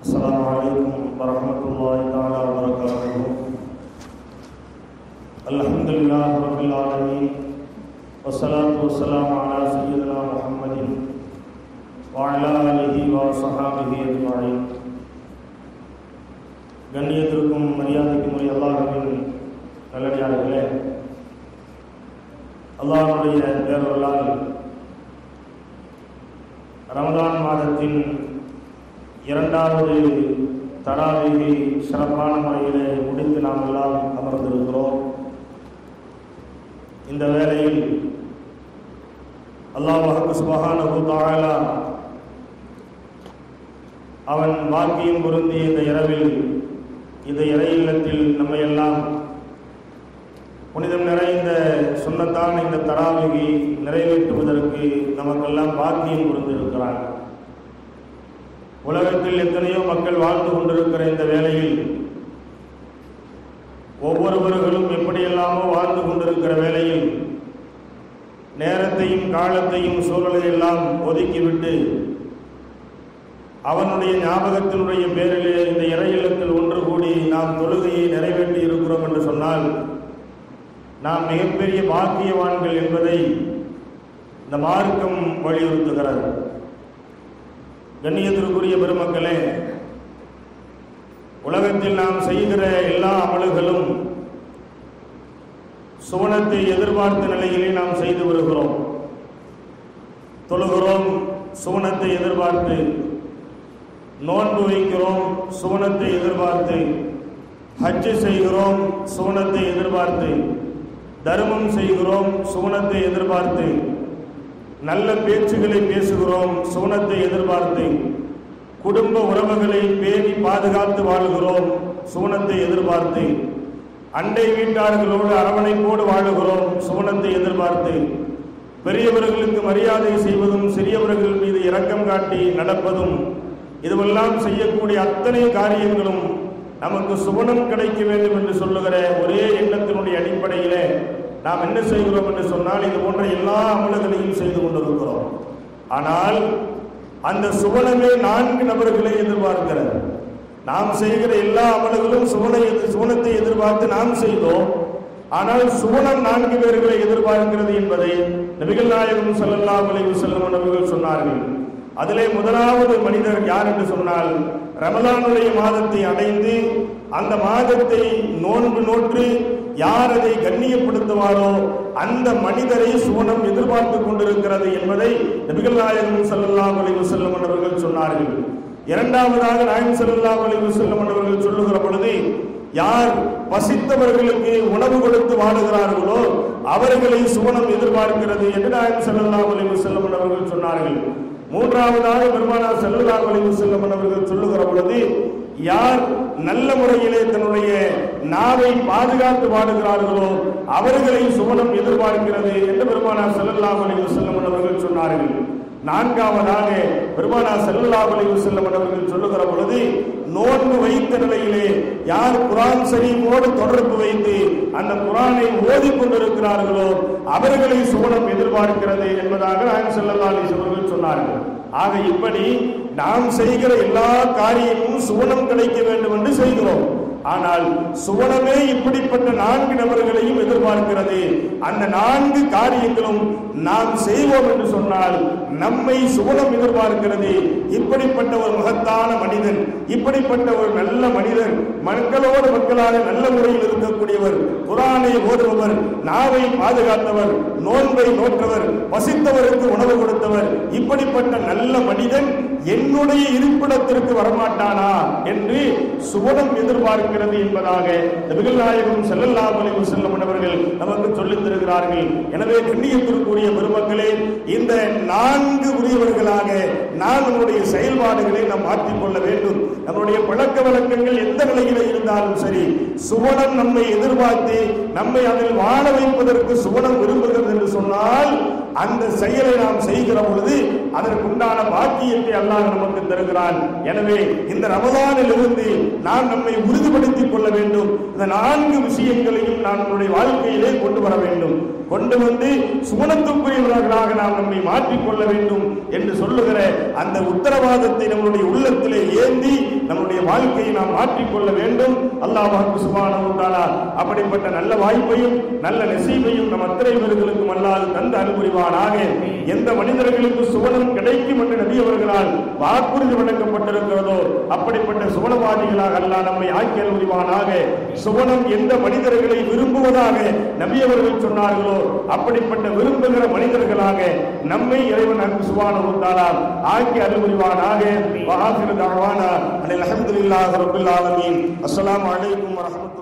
السلام عليكم ورحمة الله تعالى وبركاته الحمد لله رب العالمين والصلاة والسلام على سيدنا محمد وعلى آله وصحابه أجمعين கண்ணியத்திற்கும் மரியாதைக்கும் உரிய அல்லாஹின் நல்லடியார்களே அல்லாஹ்வுடைய பேரொருளால் ரமலான் மாதத்தின் இரண்டாவது தடாவிகை சிறப்பான முறையிலே முடித்து நாம் எல்லாம் அமர்ந்திருக்கிறோம் இந்த வேளையில் அல்லாஹ் சுபஹானஹு தஆலா அவன் வாக்கியம் பொருந்திய இந்த இரவில் இந்த இறை இல்லத்தில் நம்மை எல்லாம் புனிதம் நிறைந்த சுண்ணத்தான இந்த தராவிகை நிறைவேற்றுவதற்கு நமக்கெல்லாம் பாக்கியம் புரிந்திருக்கிறான் உலகத்தில் எத்தனையோ மக்கள் வாழ்ந்து கொண்டிருக்கிற இந்த வேளையில் ஒவ்வொருவர்களும் எப்படியெல்லாமோ வாழ்ந்து கொண்டிருக்கிற வேளையில் நேரத்தையும் காலத்தையும் சூழலை எல்லாம் ஒதுக்கிவிட்டு அவனுடைய ஞாபகத்தினுடைய பேரிலே இந்த இறை இல்லத்தில் ஒன்று கூடி நாம் தொழுகையை நிறைவேற்றி இருக்கிறோம் என்று சொன்னால் நாம் மிகப்பெரிய பாக்கியவான்கள் என்பதை இந்த மார்க்கம் வலியுறுத்துகிறது கண்ணியத்திற்குரிய பெருமக்களே உலகத்தில் நாம் செய்கிற எல்லா அமல்களும் சுவனத்தை எதிர்பார்த்த நிலையிலே நாம் செய்து வருகிறோம் தொழுகிறோம் சுவனத்தை எதிர்பார்த்து நோன்பு வைக்கிறோம் சுவனத்தை எதிர்பார்த்து ஹஜ்ஜு செய்கிறோம் சுவனத்தை எதிர்பார்த்து தர்மம் செய்கிறோம் சுவனத்தை எதிர்பார்த்து நல்ல பேச்சுகளை பேசுகிறோம் சுவனத்தை எதிர்பார்த்து குடும்ப உறவுகளை பேணி பாதுகாத்து வாழ்கிறோம் சுவனத்தை எதிர்பார்த்து அண்டை வீட்டார்களோடு அரவணைப்போடு வாழுகிறோம் சுவனத்தை எதிர்பார்த்து பெரியவர்களுக்கு மரியாதை செய்வதும் சிறியவர்கள் மீது இரக்கம் காட்டி நடப்பதும் இதுவெல்லாம் செய்யக்கூடிய அத்தனை காரியங்களும் நமக்கு சுவனம் கிடைக்க வேண்டும் என்று சொல்லுகிற ஒரே எண்ணத்தினுடைய அடிப்படையிலே நாம் என்ன செய்கிறோம் என்று சொன்னால் இது போன்ற எல்லா அமல்களையும் செய்து கொண்டிருக்கிறோம் ஆனால் அந்த சுவனமே நான்கு நபர்களை எதிர்பார்க்கிறது நாம் செய்கிற எல்லா அமல்களும் சுவனை சுவனத்தை எதிர்பார்த்து நாம் செய்தோம் ஆனால் சுவனம் நான்கு பேர்களை எதிர்பார்க்கிறது என்பதை நபிகள் நாயகம் ஸல்லல்லாஹு அலைஹி வஸல்லம் அவர்கள் சொன்னார்கள் அதிலே முதலாவது மனிதர் யார் என்று சொன்னால் ரமலானுடைய மாதத்தை அடைந்து அந்த மாதத்தை நோன்பு நோற்று யார் அதை கண்ணியப்படுத்துவாரோ அந்த மனிதரை சுவனம் எதிர்பார்த்து கொண்டிருக்கிறது என்பதை நபிகள் நாயகம் ஸல்லல்லாஹு அலைஹி வஸல்லம் அவர்கள் சொன்னார்கள் இரண்டாவதாக நாயகம் ஸல்லல்லாஹு அலைஹி வஸல்லம் அவர்கள் சொல்லுகிற பொழுது யார் பசித்தவர்களுக்கு உணவு கொடுத்து வாடுகிறார்களோ அவர்களை சுவனம் எதிர்பார்க்கிறது என்று நாயகம் ஸல்லல்லாஹு அலைஹி வஸல்லம் அவர்கள் சொன்னார்கள் மூன்றாவதாக பெருமானா ஸல்லல்லாஹு அலைஹி வஸல்லம் அவர்கள் சொல்லுகிற பொழுது யார் நல்ல முறையிலே தன்னுடைய நாவை பாதுகாத்து வாடுகிறார்களோ அவர்களை சுவனம் எதிர்பார்க்கிறது என்று பெருமானா ஸல்லல்லாஹு அலைஹி வஸல்லம் அவர்கள் சொன்னார்கள் நான்காவதாக பெருமானா ஸல்லல்லாஹு அலைஹி வஸல்லம் அவர்கள் சொல்லுகிற பொழுது நோன்பு வைத்த நிலையிலே யார் குரான் ஷரீஃபோடு தொடர்பு வைத்து அந்த குரானை ஓதிக் கொண்டிருக்கிறார்களோ அவர்களை சுவனம் எதிர்பார்க்கிறது என்பதாக நாயகம் ஸல்லல்லாஹு அலைஹி அவர்கள் சொன்னார்கள் ஆக இப்படி நாம் செய்கிற எல்லா காரியமும் சுவனம் கிடைக்க வேண்டும் என்று செய்கிறோம் ஆனால் சுவனமே இப்படிப்பட்ட நான்கு நபர்களையும் எதிர்பார்க்கிறது அந்த நான்கு காரியங்களும் நாம் செய்வோம் என்று சொன்னால் நம்மை சுவனம் எதிர்பார்க்கிறது இப்படிப்பட்ட ஒரு மகத்தான மனிதன் இப்படிப்பட்ட ஒரு நல்ல மனிதர் மக்களோடு மக்களாக நல்ல முறையில் இருக்கக்கூடியவர் குரானை ஓதுபவர் நாவை பாதுகாத்தவர் நோன்பை நோற்றவர் பசித்தவருக்கு உணவு கொடுத்தவர் இப்படிப்பட்ட நல்ல மனிதன் என்னுடைய இருப்பிடத்திற்கு வரமாட்டானா என்று சுவனம் எதிர்பார்க்கிறது என்பதாக நபிகள் நாயகம் ஸல்லல்லாஹு அலைஹி வஸல்லம் அவர்கள் நமக்கு சொல்லித் தருகிறார்கள் எனவே கண்ணியத்திற்குரிய பெருமக்களே இந்த நான்கு உரியவர்களாக நாம் நம்முடைய செயல்பாடுகளை நாம் மாற்றிக்கொள்ள வேண்டும் நம்முடைய பழக்க வழக்கங்கள் எந்த நிலையில் இருந்தாலும் சரி சுவனம் நம்மை எதிர்பார்த்து நம்மை அதில் வாழ வைப்பதற்கு சுவனம் விரும்புகிறது என்று சொன்னால் அந்த செயலை நாம் செய்கிற பொழுது அதற்குண்டான பாக்கியத்தை அல்லாஹ் நமக்கு தருகிறான் எனவே இந்த ரமதானில் இருந்து நாம் நம்மை உறுதிப்படுத்திக் கொள்ள வேண்டும் இந்த நான்கு விஷயங்களையும் நாம் நம்முடைய வாழ்க்கையிலே கொண்டு வர வேண்டும் கொண்டு வந்து சுமணத்துக்குரியவர்களாக நாம் நம்மை மாற்றிக் கொள்ள வேண்டும் என்று சொல்லுகிற அந்த உத்தரவாதத்தை நம்முடைய உள்ளத்திலே ஏந்தி நம்முடைய வாழ்க்கையை நாம் மாற்றிக்கொள்ள வேண்டும் அல்லாஹ் சுபானு தாலா அப்படிப்பட்ட நல்ல வாய்ப்பையும் நல்ல நசீபையும் நம் அத்தனை பேர்களுக்கும் அல்லாது தந்து அனுபவிவானாக எந்த மனிதர்களுக்கு சுவனம் கிடைக்கும் என்று நபி அவர்களால் வாக்குறுதி வழங்கப்பட்டிருக்கிறதோ அப்படிப்பட்ட சுவனவாதிகளாக அல்லாஹ் நம்மை ஆக்கி அனுபவிவானாக சுவனம் எந்த மனிதர்களை விரும்புவதாக நபி அவர்கள் சொன்னார்களோ அப்படிப்பட்ட விரும்புகிற மனிதர்களாக நம்மை இறைவன் அன்பு சுபானு தாலா ஆக்கி அனுபவிவானாக வாஹிர தாவானா அனில் அல்ஹம்துலில்லாஹி ரப்பில் ஆலமீன் அஸ்ஸலாமு அலைக்கும் வரஹ்மத்துல்லாஹி